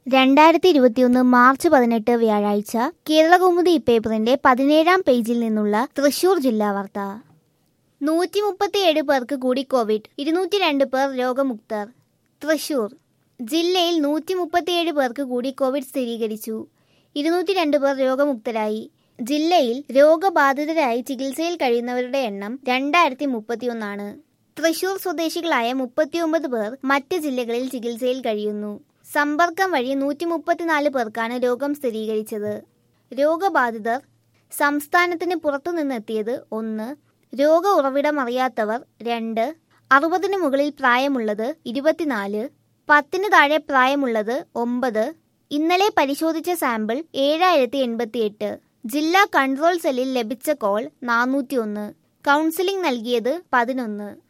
രണ്ടായിരത്തി ഇരുപത്തിയൊന്ന് മാർച്ച് പതിനെട്ട് വ്യാഴാഴ്ച കേരളകൗമുദി പേപ്പറിന്റെ പതിനേഴാം പേജിൽ നിന്നുള്ള തൃശൂർ ജില്ലാ വാർത്ത നൂറ്റി മുപ്പത്തിയേഴ് പേർക്ക് കൂടി കോവിഡ് ഇരുന്നൂറ്റി രണ്ട് പേർ രോഗമുക്തർ തൃശൂർ ജില്ലയിൽ നൂറ്റി മുപ്പത്തിയേഴ് പേർക്ക് കൂടി കോവിഡ് സ്ഥിരീകരിച്ചു ഇരുന്നൂറ്റി രണ്ട് പേർ രോഗമുക്തരായി ജില്ലയിൽ രോഗബാധിതരായി ചികിത്സയിൽ കഴിയുന്നവരുടെ എണ്ണം രണ്ടായിരത്തി മുപ്പത്തിയൊന്നാണ് തൃശൂർ സ്വദേശികളായ മുപ്പത്തിയൊമ്പത് പേർ മറ്റ് ജില്ലകളിൽ ചികിത്സയിൽ കഴിയുന്നു സമ്പർക്കം വഴി നൂറ്റി മുപ്പത്തിനാല് പേർക്കാണ് രോഗം സ്ഥിരീകരിച്ചത് രോഗബാധിതർ സംസ്ഥാനത്തിന് പുറത്തുനിന്നെത്തിയത് ഒന്ന് രോഗ ഉറവിടം അറിയാത്തവർ രണ്ട് അറുപതിന് മുകളിൽ പ്രായമുള്ളത് ഇരുപത്തിനാല് പത്തിന് താഴെ പ്രായമുള്ളത് ഒമ്പത് ഇന്നലെ പരിശോധിച്ച സാമ്പിൾ ഏഴായിരത്തി എൺപത്തിയെട്ട് ജില്ലാ കൺട്രോൾ സെല്ലിൽ ലഭിച്ച കോൾ നാനൂറ്റി ഒന്ന് കൗൺസിലിംഗ് നൽകിയത് പതിനൊന്ന്